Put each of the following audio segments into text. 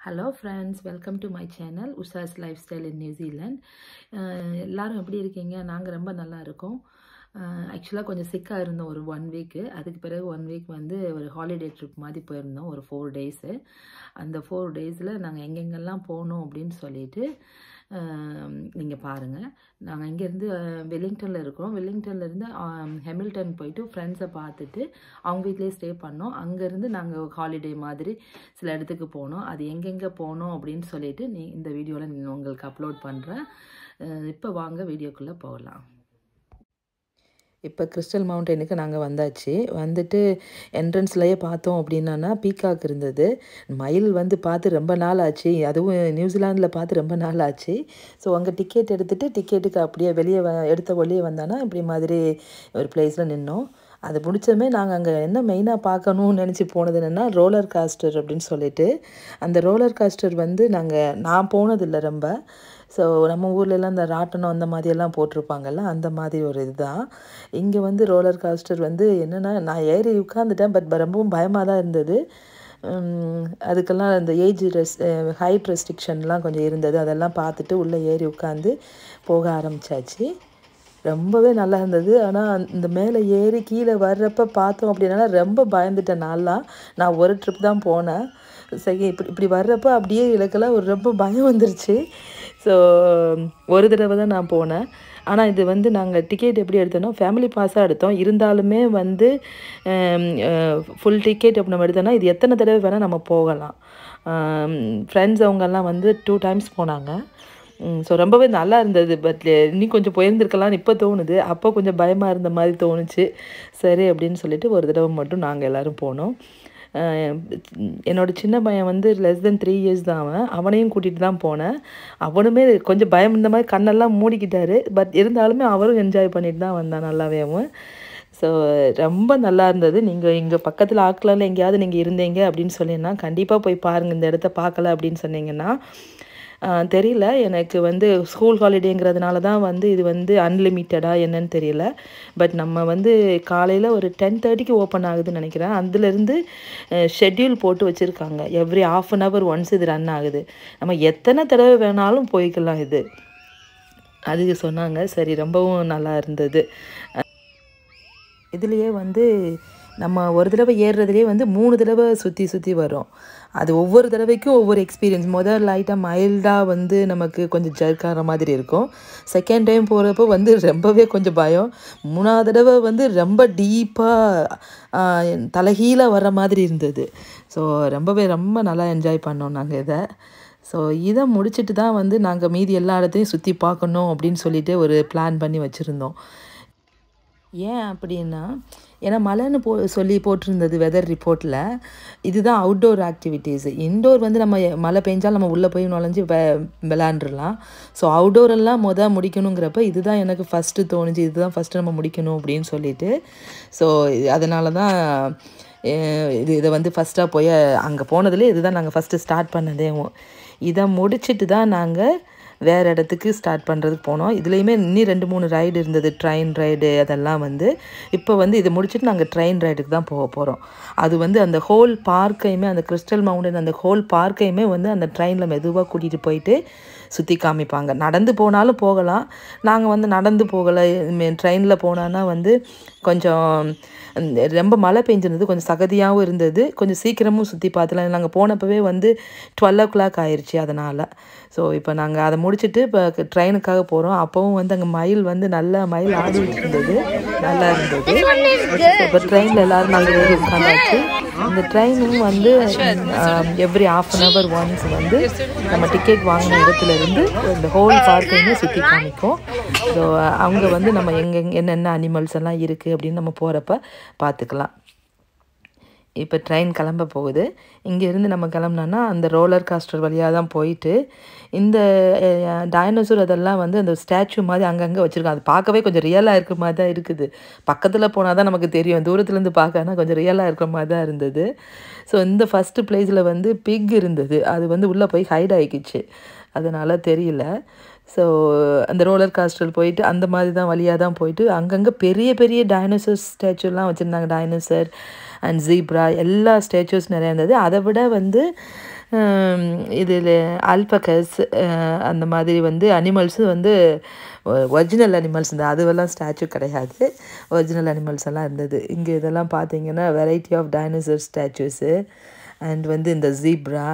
hello friends welcome to my channel Usha's lifestyle in New Zealand எல்லாரும் எப்படி இருக்கீங்க நாங்கள் ரொம்ப நல்லா இருக்கோம் ஆக்சுவலாக கொஞ்சம் சிக்காக இருந்தோம் ஒரு ஒன் வீக்கு அதுக்கு பிறகு ஒன் வீக் வந்து ஒரு ஹாலிடே ட்ரிப் மாதிரி போயிருந்தோம் ஒரு ஃபோர் டேஸு அந்த ஃபோர் டேஸில் நாங்கள் எங்கெங்கெல்லாம் போனோம் அப்படின்னு சொல்லிட்டு நீங்கள் பாருங்கள் நாங்கள் இங்கேருந்து வெல்லிங்டனில் இருக்கோம் வெல்லிங்டன்லேருந்து ஹெமில்டன் போயிட்டு ஃப்ரெண்ட்ஸை பார்த்துட்டு அவங்க வீட்லேயே ஸ்டே பண்ணோம் அங்கேருந்து நாங்கள் ஹாலிடே மாதிரி சில இடத்துக்கு போனோம் அது எங்கெங்கே போனோம் அப்படின்னு சொல்லிட்டு நீ இந்த வீடியோவில் உங்களுக்கு அப்லோட் பண்ணுறேன் இப்போ வாங்க வீடியோக்குள்ளே போகலாம் இப்போ கிறிஸ்டல் மவுண்டனுக்கு நாங்கள் வந்தாச்சு வந்துட்டு என்ட்ரன்ஸ்லேயே பார்த்தோம் அப்படின்னா பீகாக் இருந்தது மயில் வந்து பார்த்து ரொம்ப நாள் ஆச்சு அதுவும் நியூசிலாண்டில் பார்த்து ரொம்ப நாள் ஆச்சு ஸோ அங்கே டிக்கெட் எடுத்துகிட்டு டிக்கெட்டுக்கு அப்படியே வெளியே வ எடுத்த வழியே வந்தானா இப்படி மாதிரி ஒரு பிளேஸில் நின்னோம் அது முடிச்சதுமே நாங்கள் அங்கே என்ன மெயினாக பார்க்கணும்னு நினச்சி போனது என்னென்னா ரோலர் காஸ்டர் அப்படின்னு சொல்லிட்டு அந்த ரோலர் காஸ்டர் வந்து நாங்கள் நான் போனதில்லை ரொம்ப ஸோ நம்ம ஊர்லெலாம் இந்த ராட்டனம் அந்த மாதிரியெல்லாம் போட்டிருப்பாங்கல்ல அந்த மாதிரி ஒரு இதுதான் இங்கே வந்து ரோலர் காஸ்டர் வந்து என்னென்னா நான் ஏறி உட்காந்துட்டேன் பட் ரொம்பவும் பயமாக தான் இருந்தது அதுக்கெல்லாம் இந்த ஏஜ் ரெஸ் ஹைட் ரெஸ்ட்ரிக்ஷன்லாம் கொஞ்சம் இருந்தது அதெல்லாம் பார்த்துட்டு உள்ளே ஏறி உட்காந்து போக ஆரம்பித்தாச்சு ரொம்பவே நல்லா இருந்தது ஆனால் இந்த மேலே ஏறி கீழே வர்றப்ப பார்த்தோம் அப்படின்னா ரொம்ப பயந்துட்டேன் நான்லாம் நான் ஒரு ட்ரிப் தான் போனேன் சரி இப்படி இப்படி வர்றப்ப அப்படியே எனக்கெல்லாம் ஒரு ரொம்ப பயம் வந்துருச்சு ஸோ ஒரு தடவை தான் நான் போனேன் ஆனால் இது வந்து நாங்கள் டிக்கெட் எப்படி எடுத்தோன்னா ஃபேமிலி பாஸாக எடுத்தோம் இருந்தாலுமே வந்து ஃபுல் டிக்கெட் அப்படி நம்ம எடுத்தோன்னா இது எத்தனை தடவை வேணால் நம்ம போகலாம் ஃப்ரெண்ட்ஸ் அவங்கெல்லாம் வந்து டூ டைம்ஸ் போனாங்க ஸோ ரொம்பவே நல்லா இருந்தது பட் இன்னும் கொஞ்சம் போயிருந்துருக்கலாம்னு இப்போ தோணுது அப்போ கொஞ்சம் பயமாக இருந்த மாதிரி தோணுச்சு சரி அப்படின்னு சொல்லிட்டு ஒரு தடவை மட்டும் நாங்கள் எல்லோரும் போனோம் என்னோடய சின்ன பையன் வந்து லெஸ் தென் த்ரீ இயர்ஸ் தான் அவன் அவனையும் கூட்டிகிட்டு தான் போனேன் அவனுமே கொஞ்சம் பயம் இந்த மாதிரி கண்ணெல்லாம் மூடிக்கிட்டாரு பட் இருந்தாலுமே அவரும் என்ஜாய் பண்ணிட்டு தான் வந்தான் நல்லாவே அவன் ஸோ ரொம்ப நல்லா இருந்தது நீங்கள் இங்கே பக்கத்தில் ஆக்கலாம்ல எங்கேயாவது நீங்கள் இருந்தீங்க அப்படின்னு சொன்னீங்கன்னா கண்டிப்பாக போய் பாருங்கள் இந்த இடத்த பார்க்கல அப்படின்னு சொன்னீங்கன்னா தெரியல எனக்கு வந்து ஸ்கூல் ஹாலிடேங்கிறதுனால தான் வந்து இது வந்து அன்லிமிட்டடாக என்னன்னு தெரியல பட் நம்ம வந்து காலையில் ஒரு டென் தேர்ட்டிக்கு ஓப்பன் ஆகுதுன்னு நினைக்கிறேன் அதுலேருந்து ஷெட்யூல் போட்டு வச்சுருக்காங்க every half an hour once இது ரன் ஆகுது நம்ம எத்தனை தடவை வேணாலும் போய்க்கலாம் இது அதுக்கு சொன்னாங்க சரி ரொம்பவும் நல்லா இருந்தது இதுலேயே வந்து நம்ம ஒரு தடவை ஏறுறதுலேயே வந்து மூணு தடவை சுற்றி சுற்றி வரும் அது ஒவ்வொரு தடவைக்கும் ஒவ்வொரு எக்ஸ்பீரியன்ஸ் முதல் லைட்டாக மைல்டாக வந்து நமக்கு கொஞ்சம் ஜர்க்காகிற மாதிரி இருக்கும் செகண்ட் டைம் போகிறப்போ வந்து ரொம்பவே கொஞ்சம் பயம் மூணாவது தடவை வந்து ரொம்ப டீப்பாக தலைகீழாக வர்ற மாதிரி இருந்தது ஸோ ரொம்பவே ரொம்ப நல்லா என்ஜாய் பண்ணோம் நாங்கள் இதை ஸோ இதை முடிச்சுட்டு தான் வந்து நாங்கள் மீதி எல்லா இடத்தையும் சுற்றி பார்க்கணும் அப்படின்னு சொல்லிட்டு ஒரு பிளான் பண்ணி வச்சுருந்தோம் ஏன் அப்படின்னா ஏன்னா மழைன்னு போ சொல்லி போட்டிருந்தது வெதர் ரிப்போர்ட்டில் இதுதான் அவுட்டோர் ஆக்டிவிட்டீஸ் இன்டோர் வந்து நம்ம மழை பெஞ்சால் நம்ம உள்ளே போய் நுழைஞ்சி வெ விளாண்டுடலாம் ஸோ அவுட்டோரெல்லாம் மொதல் முடிக்கணுங்கிறப்ப இதுதான் எனக்கு ஃபஸ்ட்டு தோணுச்சு இதுதான் ஃபஸ்ட்டு நம்ம முடிக்கணும் அப்படின்னு சொல்லிட்டு ஸோ அதனால தான் இது இதை வந்து ஃபஸ்ட்டாக போய் அங்கே போனதுலேயே இதுதான் நாங்கள் ஃபஸ்ட்டு ஸ்டார்ட் பண்ணதே இதை முடிச்சுட்டு தான் நாங்கள் வேறு இடத்துக்கு ஸ்டார்ட் பண்ணுறதுக்கு போனோம் இதுலேயுமே இன்னும் ரெண்டு மூணு ரைடு இருந்தது ட்ரெயின் ரைடு அதெல்லாம் வந்து இப்போ வந்து இதை முடிச்சுட்டு நாங்கள் ட்ரெயின் ரைடுக்கு தான் போக போகிறோம் அது வந்து அந்த ஹோல் பார்க்கையுமே அந்த கிறிஸ்டல் மவுண்டன் அந்த ஹோல் பார்க்கையுமே வந்து அந்த ட்ரெயினில் மெதுவாக கூட்டிகிட்டு போயிட்டு சுற்றி காமிப்பாங்க நடந்து போனாலும் போகலாம் நாங்கள் வந்து நடந்து போகலை ட்ரெயினில் போனான்னா வந்து கொஞ்சம் ரொம்ப மழை பெஞ்சிருந்தது கொஞ்சம் சகதியாகவும் இருந்தது கொஞ்சம் சீக்கிரமும் சுற்றி பார்த்துலாம் நாங்கள் போனப்பவே வந்து டுவெல் ஓ கிளாக் ஆயிடுச்சு அதனால் ஸோ இப்போ நாங்கள் அதை முடிச்சுட்டு இப்போ ட்ரெயினுக்காக போகிறோம் அப்போவும் வந்து அங்கே மயில் வந்து நல்ல மயில் ஆடிட்டு இருந்தது நல்லா இருந்தது இப்போ ட்ரெயினில் எல்லோரும் நாங்கள் ஏறி உட்காந்தாச்சு இந்த ட்ரெயினும் வந்து every half an hour once வந்து நம்ம டிக்கெட் வாங்கின இடத்துல இருந்து இந்த ஹோல் பார்க்கையுமே சுற்றி காமிக்கும் ஸோ அவங்க வந்து நம்ம எங்கே என்னென்ன அனிமல்ஸ் எல்லாம் இருக்குது அப்படின்னு நம்ம போகிறப்ப பார்த்துக்கலாம் இப்போ ட்ரெயின் கிளம்ப போகுது இங்கேருந்து நம்ம கிளம்புனோன்னா அந்த ரோலர் காஸ்டர் வழியாக தான் போயிட்டு இந்த டைனோசர் அதெல்லாம் வந்து அந்த ஸ்டாச்சு மாதிரி அங்கங்கே வச்சுருக்கோம் அது பார்க்கவே கொஞ்சம் ரியலாக இருக்கிற மாதிரி தான் இருக்குது பக்கத்தில் போனால் தான் நமக்கு தெரியும் தூரத்துலேருந்து பார்க்கனா கொஞ்சம் ரியலாக இருக்கிற மாதிரி தான் இருந்தது ஸோ இந்த ஃபஸ்ட்டு பிளேஸில் வந்து பிக் இருந்தது அது வந்து உள்ளே போய் ஹைட் ஆகிக்கிச்சு அதனால் தெரியல ஸோ அந்த ரோலர் காஸ்டர் போயிட்டு அந்த மாதிரி தான் வழியாக தான் போயிட்டு அங்கங்கே பெரிய பெரிய டைனோசர் ஸ்டாச்சுலாம் வச்சுருந்தாங்க டைனோசர் அண்ட் ஜீப்ரா எல்லா ஸ்டேச்சூஸ் நிறையா இருந்தது அதை விட வந்து இதில் அல்பகஸ் அந்த மாதிரி வந்து அனிமல்ஸு வந்து ஒரிஜினல் அனிமல்ஸ் இந்த அதுவெல்லாம் ஸ்டாச்சு கிடையாது ஒரிஜினல் அனிமல்ஸ் எல்லாம் இருந்தது இங்கே இதெல்லாம் பார்த்தீங்கன்னா variety of dinosaur statues and வந்து இந்த ஜீப்ரா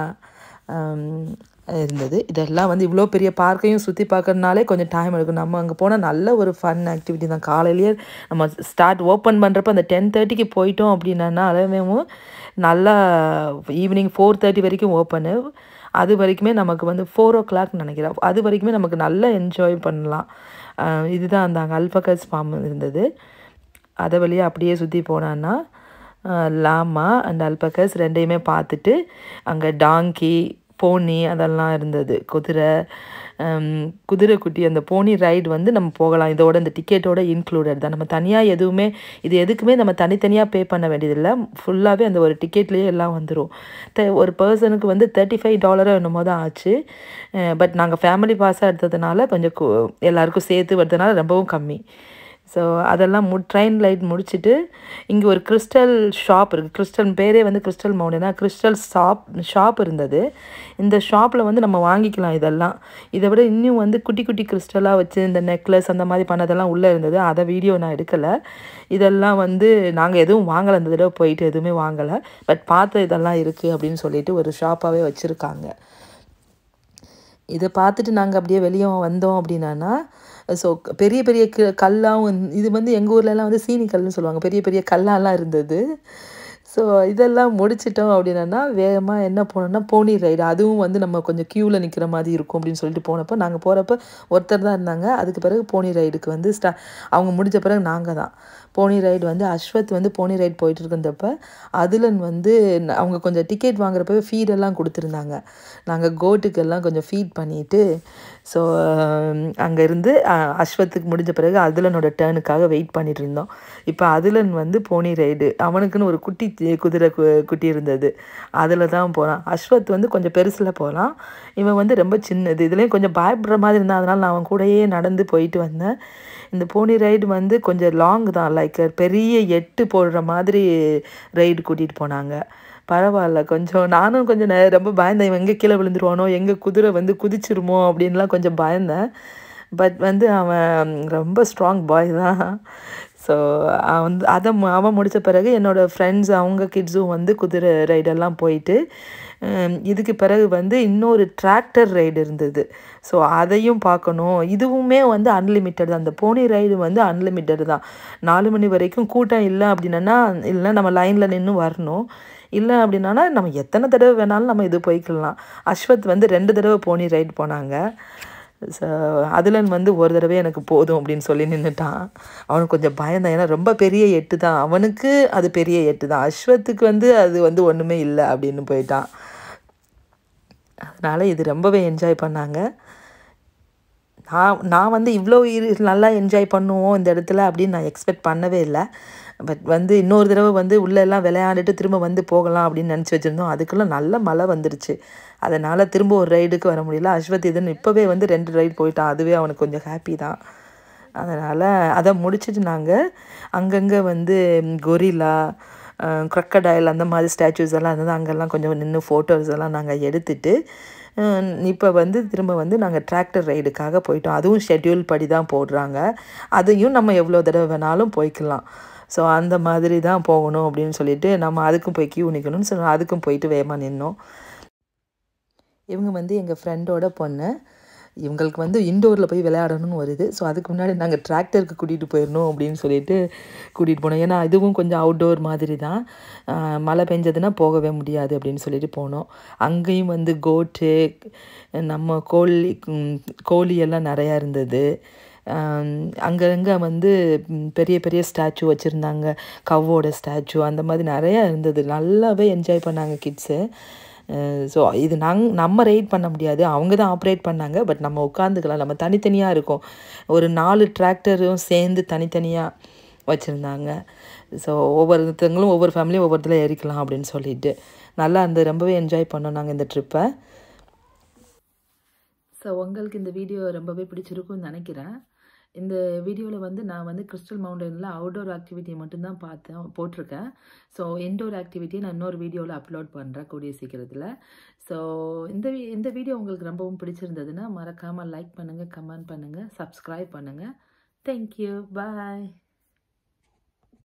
இருந்தது இதெல்லாம் வந்து இவ்வளோ பெரிய பார்க்கையும் சுற்றி பார்க்கறதுனாலே கொஞ்சம் டைம் எடுக்கும் நம்ம அங்கே போனால் நல்ல ஒரு ஃபன் ஆக்டிவிட்டி தான் காலையிலேயே நம்ம ஸ்டார்ட் ஓப்பன் பண்ணுறப்ப அந்த டென் தேர்ட்டிக்கு போயிட்டோம் அப்படின்னா அளவேவும் நல்லா ஈவினிங் ஃபோர் தேர்ட்டி வரைக்கும் ஓப்பனு அது வரைக்குமே நமக்கு வந்து ஃபோர் ஓ கிளாக் நினைக்கிறேன் அது வரைக்குமே நமக்கு நல்லா என்ஜாய் பண்ணலாம் இதுதான் அந்த அங்கே அல்பகஸ் ஃபார்ம் இருந்தது அதை வழியாக அப்படியே சுற்றி போனான்னா லாமா அண்ட் அல்பகஸ் ரெண்டையுமே பார்த்துட்டு அங்கே டாங்கி போனி அதெல்லாம் இருந்தது குதிரை குதிரை குட்டி அந்த போனி ரைடு வந்து நம்ம போகலாம் இதோட இந்த டிக்கெட்டோட இன்க்ளூடட் தான் நம்ம தனியாக எதுவுமே இது எதுக்குமே நம்ம தனித்தனியாக பே பண்ண வேண்டியதில்லை ஃபுல்லாகவே அந்த ஒரு டிக்கெட்லேயே எல்லாம் வந்துடும் த ஒரு பர்சனுக்கு வந்து தேர்ட்டி ஃபைவ் டாலரோ என்னமோ தான் ஆச்சு பட் நாங்கள் ஃபேமிலி பாஸாக எடுத்ததுனால கொஞ்சம் எல்லாருக்கும் சேர்த்து வரதுனால ரொம்பவும் கம்மி ஸோ அதெல்லாம் மு ட்ரெயின் லைட் முடிச்சுட்டு இங்கே ஒரு கிறிஸ்டல் ஷாப் இருக்குது கிறிஸ்டல் பேரே வந்து கிறிஸ்டல் மவுண்டனா கிறிஸ்டல் ஷாப் ஷாப் இருந்தது இந்த ஷாப்பில் வந்து நம்ம வாங்கிக்கலாம் இதெல்லாம் இதை விட இன்னும் வந்து குட்டி குட்டி கிறிஸ்டலாக வச்சு இந்த நெக்லஸ் அந்த மாதிரி பண்ணதெல்லாம் உள்ளே இருந்தது அதை வீடியோ நான் எடுக்கலை இதெல்லாம் வந்து நாங்கள் எதுவும் வாங்கலை இந்த தடவை போயிட்டு எதுவுமே வாங்கலை பட் பார்த்த இதெல்லாம் இருக்குது அப்படின்னு சொல்லிட்டு ஒரு ஷாப்பாகவே வச்சுருக்காங்க இதை பார்த்துட்டு நாங்கள் அப்படியே வெளியே வந்தோம் அப்படின்னா ஸோ பெரிய பெரிய க கல்லாகவும் இது வந்து எங்கள் ஊர்லலாம் வந்து சீனி கல்லுன்னு சொல்லுவாங்க பெரிய பெரிய கல்லாலாம் இருந்தது ஸோ இதெல்லாம் முடிச்சிட்டோம் அப்படின்னா வேகமாக என்ன போனோம்னா போனி ரைடு அதுவும் வந்து நம்ம கொஞ்சம் க்யூவில் நிற்கிற மாதிரி இருக்கும் அப்படின்னு சொல்லிட்டு போனப்போ நாங்கள் போகிறப்ப ஒருத்தர் தான் இருந்தாங்க அதுக்கு பிறகு போனி ரைடுக்கு வந்து ஸ்டா அவங்க முடிஞ்ச பிறகு நாங்கள் தான் போனி ரைடு வந்து அஸ்வத் வந்து போனி ரைடு போயிட்டு இருந்தப்ப அதுலன் வந்து அவங்க கொஞ்சம் டிக்கெட் வாங்குறப்ப ஃபீடெல்லாம் கொடுத்துருந்தாங்க நாங்கள் கோட்டுக்கெல்லாம் கொஞ்சம் ஃபீட் பண்ணிவிட்டு ஸோ அங்கே இருந்து அஸ்வத்துக்கு முடிஞ்ச பிறகு அதுலனோட டேர்னுக்காக வெயிட் பண்ணிட்டு இருந்தோம் இப்போ அதுலன் வந்து போனி ரைடு அவனுக்குன்னு ஒரு குட்டி குதிரை குட்டி இருந்தது அதில் தான் போனான் அஸ்வத் வந்து கொஞ்சம் பெருசில் போகலாம் இவன் வந்து ரொம்ப சின்னது இதுலேயும் கொஞ்சம் பயப்படுற மாதிரி இருந்தான் அதனால் நான் அவன் கூடயே நடந்து போயிட்டு வந்தேன் இந்த போனி ரைடு வந்து கொஞ்சம் லாங் தான் லைக் பெரிய எட்டு போடுற மாதிரி ரைடு கூட்டிகிட்டு போனாங்க பரவாயில்ல கொஞ்சம் நானும் கொஞ்சம் ரொம்ப பயந்தேன் இவன் எங்கே கீழே விழுந்துருவானோ எங்கே குதிரை வந்து குதிச்சிருமோ அப்படின்லாம் கொஞ்சம் பயந்தேன் பட் வந்து அவன் ரொம்ப ஸ்ட்ராங் பாய் தான் ஸோ அவன் அதை அவன் முடித்த பிறகு என்னோடய ஃப்ரெண்ட்ஸ் அவங்க கிட்ஸும் வந்து குதிரை ரைடெல்லாம் போயிட்டு இதுக்கு பிறகு வந்து இன்னொரு டிராக்டர் ரைடு இருந்தது ஸோ அதையும் பார்க்கணும் இதுவுமே வந்து அன்லிமிட்டட் தான் அந்த போனி ரைடு வந்து அன்லிமிட்டட் தான் நாலு மணி வரைக்கும் கூட்டம் இல்லை அப்படின்னா இல்லை நம்ம லைனில் நின்று வரணும் இல்லை அப்படின்னா நம்ம எத்தனை தடவை வேணாலும் நம்ம இது போய்க்கலாம் அஸ்வத் வந்து ரெண்டு தடவை போனி ரைடு போனாங்க ஸோ அதிலன் வந்து ஒரு தடவை எனக்கு போதும் அப்படின்னு சொல்லி நின்றுட்டான் அவனுக்கு கொஞ்சம் பயந்தான் ஏன்னா ரொம்ப பெரிய எட்டு தான் அவனுக்கு அது பெரிய எட்டு தான் அஸ்வத்துக்கு வந்து அது வந்து ஒன்றுமே இல்லை அப்படின்னு போயிட்டான் அதனால் இது ரொம்பவே என்ஜாய் பண்ணாங்க நான் நான் வந்து இவ்வளோ நல்லா என்ஜாய் பண்ணுவோம் இந்த இடத்துல அப்படின்னு நான் எக்ஸ்பெக்ட் பண்ணவே இல்லை பட் வந்து இன்னொரு தடவை வந்து உள்ளெல்லாம் விளையாண்டுட்டு திரும்ப வந்து போகலாம் அப்படின்னு நினச்சி வச்சுருந்தோம் அதுக்குள்ளே நல்ல மழை வந்துருச்சு அதனால் திரும்ப ஒரு ரைடுக்கு வர முடியல அஸ்வத் இதுன்னு இப்போவே வந்து ரெண்டு ரைடு போயிட்டான் அதுவே அவனுக்கு கொஞ்சம் ஹாப்பி தான் அதனால் அதை முடிச்சுட்டு நாங்கள் அங்கங்கே வந்து கொரிலா க்ரக்கடைல் அந்த மாதிரி ஸ்டாச்சூஸ் எல்லாம் இருந்தது அங்கெல்லாம் கொஞ்சம் நின்று ஃபோட்டோஸ் எல்லாம் நாங்கள் எடுத்துட்டு இப்போ வந்து திரும்ப வந்து நாங்கள் டிராக்டர் ரைடுக்காக போயிட்டோம் அதுவும் ஷெட்யூல் படி தான் போடுறாங்க அதையும் நம்ம எவ்வளோ தடவை வேணாலும் போய்க்கலாம் ஸோ அந்த மாதிரி தான் போகணும் அப்படின்னு சொல்லிட்டு நம்ம அதுக்கும் போய் கியூ நிற்கணும்னு சொல்லி அதுக்கும் போயிட்டு வேகமாக நின்னோம் இவங்க வந்து எங்கள் ஃப்ரெண்டோட பொண்ணு இவங்களுக்கு வந்து இண்டோரில் போய் விளையாடணும்னு வருது ஸோ அதுக்கு முன்னாடி நாங்கள் டிராக்டருக்கு கூட்டிகிட்டு போயிடணும் அப்படின்னு சொல்லிட்டு கூட்டிகிட்டு போனோம் ஏன்னா இதுவும் கொஞ்சம் அவுட்டோர் மாதிரி தான் மழை பெஞ்சதுன்னா போகவே முடியாது அப்படின்னு சொல்லிட்டு போனோம் அங்கேயும் வந்து கோட்டு நம்ம கோழி கோழி எல்லாம் நிறையா இருந்தது அங்கங்கே வந்து பெரிய பெரிய ஸ்டாச்சு வச்சுருந்தாங்க கவ்வோட ஸ்டாச்சு அந்த மாதிரி நிறையா இருந்தது நல்லாவே என்ஜாய் பண்ணாங்க கிட்ஸு ஸோ இது நாங் நம்ம ரைட் பண்ண முடியாது அவங்க தான் ஆப்ரேட் பண்ணாங்க பட் நம்ம உட்காந்துக்கலாம் நம்ம தனித்தனியாக இருக்கோம் ஒரு நாலு டிராக்டரும் சேர்ந்து தனித்தனியாக வச்சுருந்தாங்க ஸோ ஒவ்வொருத்தங்களும் ஒவ்வொரு ஃபேமிலியும் ஒவ்வொருத்தில் ஏறிக்கலாம் அப்படின்னு சொல்லிட்டு நல்லா அந்த ரொம்பவே என்ஜாய் பண்ணோம் நாங்கள் இந்த ட்ரிப்பை ஸோ உங்களுக்கு இந்த வீடியோ ரொம்பவே பிடிச்சிருக்கும்னு நினைக்கிறேன் இந்த வீடியோவில் வந்து நான் வந்து கிறிஸ்டல் மவுண்டனில் அவுட்டோர் ஆக்டிவிட்டி மட்டும்தான் பார்த்தேன் போட்டிருக்கேன் ஸோ இன்டோர் ஆக்டிவிட்டியை நான் இன்னொரு வீடியோவில் அப்லோட் பண்ணுறேன் கூடிய சீக்கிரத்தில் ஸோ இந்த வி- இந்த வீடியோ உங்களுக்கு ரொம்பவும் பிடிச்சிருந்ததுன்னா மறக்காமல் லைக் பண்ணுங்கள் கமெண்ட் பண்ணுங்கள் சப்ஸ்கிரைப் பண்ணுங்கள் தேங்க்யூ பாய்